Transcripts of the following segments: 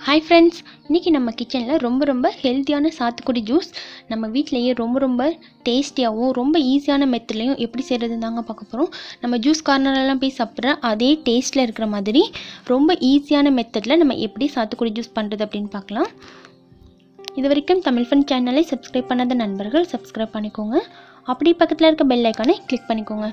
hi friends இன்றைக்கி நம்ம கிச்சனில் ரொம்ப ரொம்ப ஹெல்த்தியான சாத்துக்குடி ஜூஸ் நம்ம வீட்டிலேயே ரொம்ப ரொம்ப டேஸ்டியாகவும் ரொம்ப ஈஸியான மெத்தட்லையும் எப்படி செய்கிறது தாங்க பார்க்க போகிறோம் நம்ம ஜூஸ் கார்னர்லாம் போய் சாப்பிட்ற அதே டேஸ்ட்டில் இருக்கிற மாதிரி ரொம்ப ஈஸியான மெத்தடில் நம்ம எப்படி சாத்துக்குடி ஜூஸ் பண்ணுறது அப்படின்னு பார்க்கலாம் இது வரைக்கும் தமிழ் ஃபன் சேனலை சப்ஸ்கிரைப் பண்ணாத நண்பர்கள் சப்ஸ்கிரைப் பண்ணிக்கோங்க அப்படி பக்கத்தில் இருக்க பெல் ஐக்கானை கிளிக் பண்ணிக்கோங்க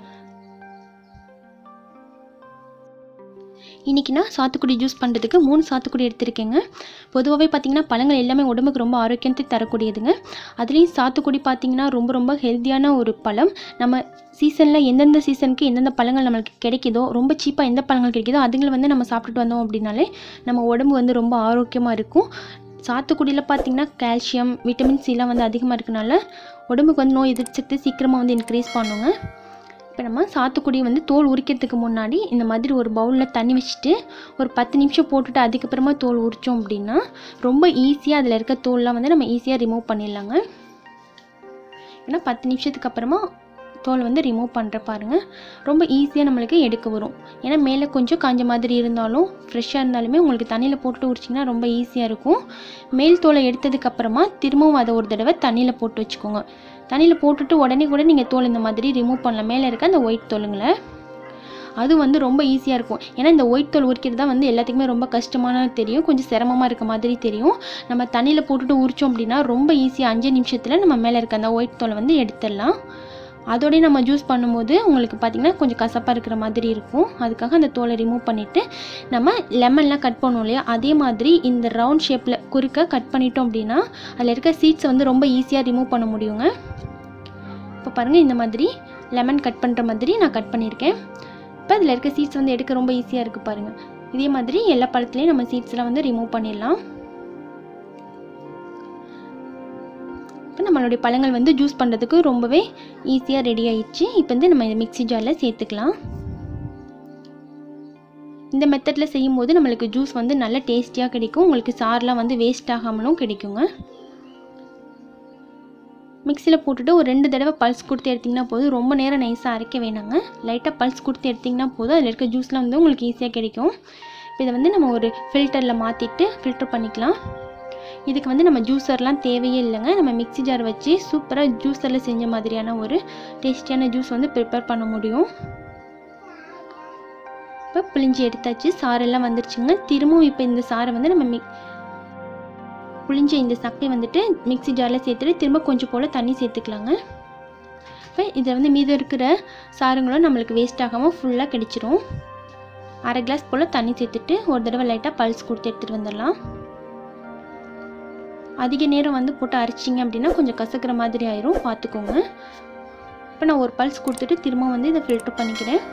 இன்றைக்கி நான் சாத்துக்குடி ஜூஸ் பண்ணுறதுக்கு மூணு சாத்துக்குடி எடுத்திருக்கேங்க பொதுவாகவே பார்த்திங்கன்னா பழங்கள் எல்லாமே உடம்புக்கு ரொம்ப ஆரோக்கியத்தை தரக்கூடியதுங்க அதுலேயும் சாத்துக்குடி பார்த்திங்கன்னா ரொம்ப ரொம்ப ஹெல்த்தியான ஒரு பழம் நம்ம சீசனில் எந்தெந்த சீசனுக்கு எந்தெந்த பழங்கள் நம்மளுக்கு கிடைக்குதோ ரொம்ப சீப்பாக எந்த பழங்கள் கிடைக்குதோ அதுங்களை வந்து நம்ம சாப்பிட்டுட்டு வந்தோம் அப்படின்னாலே நம்ம உடம்பு வந்து ரொம்ப ஆரோக்கியமாக இருக்கும் சாத்துக்குடியில் பார்த்திங்கன்னா கால்சியம் விட்டமின் சிலாம் வந்து அதிகமாக இருக்கனால உடம்புக்கு வந்து நோய் எதிர்ப்பு சக்தி சீக்கிரமாக வந்து இன்க்ரீஸ் பண்ணுங்க இப்போ நம்ம சாத்துக்குடி வந்து தோல் உரிக்கிறதுக்கு முன்னாடி இந்த மாதிரி ஒரு பவுலில் தண்ணி வச்சுட்டு ஒரு பத்து நிமிஷம் போட்டுட்டு அதுக்கப்புறமா தோல் உரித்தோம் அப்படின்னா ரொம்ப ஈஸியாக அதில் இருக்க தோல்லாம் வந்து நம்ம ஈஸியாக ரிமூவ் பண்ணிடலாங்க ஏன்னா பத்து நிமிஷத்துக்கு அப்புறமா தோல் வந்து ரிமூவ் பண்ணுற பாருங்கள் ரொம்ப ஈஸியாக நம்மளுக்கு எடுக்க வரும் ஏன்னா மேலே கொஞ்சம் காஞ்ச மாதிரி இருந்தாலும் ஃப்ரெஷ்ஷாக இருந்தாலுமே உங்களுக்கு தண்ணியில் போட்டு உரிச்சிங்கன்னா ரொம்ப ஈஸியாக இருக்கும் மேல் தோலை எடுத்ததுக்கப்புறமா திரும்பவும் அதை ஒரு தடவை தண்ணியில் போட்டு வச்சுக்கோங்க தண்ணியில் போட்டுட்டு உடனே கூட நீங்கள் தோல் இந்த மாதிரி ரிமூவ் பண்ணலாம் மேலே இருக்க அந்த ஒயிட் தோலுங்களை அது வந்து ரொம்ப ஈஸியாக இருக்கும் ஏன்னா இந்த ஒயிட் தோல் உரிக்கிறது தான் வந்து எல்லாத்துக்குமே ரொம்ப கஷ்டமான தெரியும் கொஞ்சம் சிரமமாக இருக்க மாதிரி தெரியும் நம்ம தண்ணியில் போட்டுட்டு உரித்தோம் அப்படின்னா ரொம்ப ஈஸியாக அஞ்சு நிமிஷத்தில் நம்ம மேலே இருக்க அந்த ஒயிட் தோலை வந்து எடுத்துடலாம் அதோடய நம்ம ஜூஸ் பண்ணும்போது உங்களுக்கு பார்த்திங்கன்னா கொஞ்சம் கசப்பாக இருக்கிற மாதிரி இருக்கும் அதுக்காக அந்த தோலை ரிமூவ் பண்ணிவிட்டு நம்ம லெமன்லாம் கட் பண்ணுவோம் இல்லையா அதே மாதிரி இந்த ரவுண்ட் ஷேப்பில் குறுக்க கட் பண்ணிட்டோம் அப்படின்னா அதில் இருக்க சீட்ஸை வந்து ரொம்ப ஈஸியாக ரிமூவ் பண்ண முடியுங்க இப்போ பாருங்கள் இந்த மாதிரி லெமன் கட் பண்ணுற மாதிரி நான் கட் பண்ணியிருக்கேன் இப்போ அதில் இருக்க சீட்ஸ் வந்து எடுக்க ரொம்ப ஈஸியாக இருக்குது பாருங்கள் இதே மாதிரி எல்லா பழத்துலேயும் நம்ம சீட்ஸ்லாம் வந்து ரிமூவ் பண்ணிடலாம் இப்போ நம்மளுடைய பழங்கள் வந்து ஜூஸ் பண்ணுறதுக்கு ரொம்பவே ஈஸியாக ரெடி ஆயிடுச்சு இப்போ வந்து நம்ம மிக்ஸி ஜாரில் சேர்த்துக்கலாம் இந்த மெத்தடில் செய்யும்போது நம்மளுக்கு ஜூஸ் வந்து நல்ல டேஸ்டியாக கிடைக்கும் உங்களுக்கு சாரெலாம் வந்து வேஸ்ட் ஆகாமலும் கிடைக்குங்க மிக்சியில் போட்டுட்டு ஒரு ரெண்டு தடவை பல்ஸ் கொடுத்து எடுத்திங்கன்னா போதும் ரொம்ப நேரம் நைஸாக அரைக்க வேணாங்க லைட்டாக பல்ஸ் கொடுத்து எடுத்திங்கன்னா போதும் அதில் இருக்க ஜூஸ்லாம் வந்து உங்களுக்கு ஈஸியாக கிடைக்கும் இப்போ இதை வந்து நம்ம ஒரு ஃபில்டரில் மாற்றிட்டு ஃபில்டர் பண்ணிக்கலாம் இதுக்கு வந்து நம்ம ஜூஸர்லாம் தேவையே இல்லைங்க நம்ம மிக்ஸி ஜார் வச்சு சூப்பராக ஜூஸரில் செஞ்ச மாதிரியான ஒரு டேஸ்டியான ஜூஸ் வந்து ப்ரிப்பேர் பண்ண முடியும் இப்போ புளிஞ்சி எடுத்தாச்சு சாரெல்லாம் வந்துருச்சுங்க திரும்பவும் இப்போ இந்த சாரை வந்து நம்ம மிக் புளிஞ்ச இந்த சக்கை வந்துட்டு மிக்ஸி ஜாரில் சேர்த்துட்டு திரும்ப கொஞ்சம் போல் தண்ணி சேர்த்துக்கலாங்க இப்போ இதை வந்து மீதம் இருக்கிற சாருங்களும் நம்மளுக்கு வேஸ்ட் ஆகாமல் ஃபுல்லாக கிடைச்சிரும் அரை கிளாஸ் போல் தண்ணி சேர்த்துட்டு ஒரு தடவை லைட்டாக பல்ஸ் கொடுத்து எடுத்துகிட்டு வந்துடலாம் அதிக நேரம் வந்து போட்டு அரைச்சிங்க அப்படின்னா கொஞ்சம் கசக்கிற மாதிரி ஆயிரும் பார்த்துக்கோங்க இப்போ நான் ஒரு பல்ஸ் கொடுத்துட்டு திரும்ப வந்து இதை ஃபில்டர் பண்ணிக்கிறேன்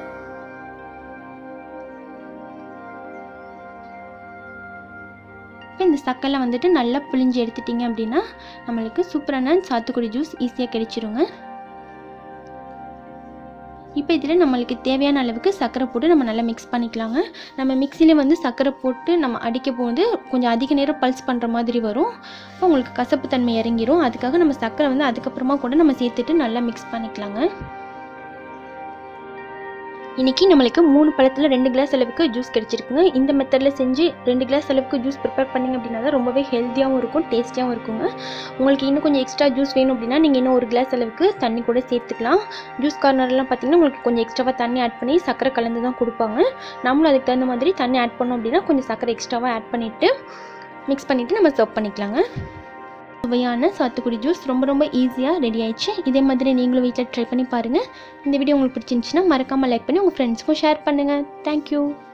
இப்போ இந்த சக்கெல்லாம் வந்துட்டு நல்லா புளிஞ்சு எடுத்துட்டிங்க அப்படின்னா நம்மளுக்கு சூப்பரான சாத்துக்குடி ஜூஸ் ஈஸியாக கிடைச்சிருங்க இப்போ இதில் நம்மளுக்கு தேவையான அளவுக்கு சர்க்கரை போட்டு நம்ம நல்லா மிக்ஸ் பண்ணிக்கலாங்க நம்ம மிக்சிலே வந்து சர்க்கரை போட்டு நம்ம அடிக்க போது கொஞ்சம் அதிக நேரம் பல்ஸ் பண்ணுற மாதிரி வரும் அப்போ உங்களுக்கு கசப்பு தன்மை இறங்கிரும் அதுக்காக நம்ம சர்க்கரை வந்து அதுக்கப்புறமா கூட நம்ம சேர்த்துட்டு நல்லா மிக்ஸ் பண்ணிக்கலாங்க இன்றைக்கி நம்மளுக்கு மூணு பழத்தில் ரெண்டு கிளாஸ் அளவுக்கு ஜூஸ் கிடச்சிருக்குங்க இந்த மெத்தடில் செஞ்சு ரெண்டு கிளாஸ் அளவுக்கு ஜூஸ் ப்ரிப்பேர் பண்ணிங்க அப்படின்னா தான் ரொம்பவே ஹெல்த்தியாகவும் இருக்கும் டேஸ்டியாகவும் இருக்குங்க உங்களுக்கு இன்னும் கொஞ்சம் எக்ஸ்ட்ரா ஜூஸ் வேணும் அப்படின்னா நீங்கள் இன்னும் ஒரு கிளாஸ் அளவுக்கு தண்ணி கூட சேர்த்துக்கலாம் ஜூஸ் கார்னர்லாம் பார்த்திங்கன்னா உங்களுக்கு கொஞ்சம் எக்ஸ்ட்ராவாக தண்ணி ஆட் பண்ணி சர்க்கரை கலந்து தான் கொடுப்பாங்க நம்மளும் அதுக்கு தகுந்த மாதிரி தண்ணி ஆட் பண்ணோம் அப்படின்னா கொஞ்சம் சர்க்கரை எக்ஸ்ட்ராவாக ஆட் பண்ணிவிட்டு மிக்ஸ் பண்ணிவிட்டு நம்ம சர்வ் பண்ணிக்கலாங்க சுவையான சாத்துக்குடி ஜூஸ் ரொம்ப ரொம்ப ஈஸியாக ரெடி ஆயிடுச்சு இதே மாதிரி நீங்களும் வீட்டில் ட்ரை பண்ணி பாருங்கள் இந்த வீடியோ உங்களுக்கு பிடிச்சிருந்துச்சுன்னா மறக்காமல் லைக் பண்ணி உங்கள் ஃப்ரெண்ட்ஸ்க்கும் ஷேர் பண்ணுங்கள் தேங்க்யூ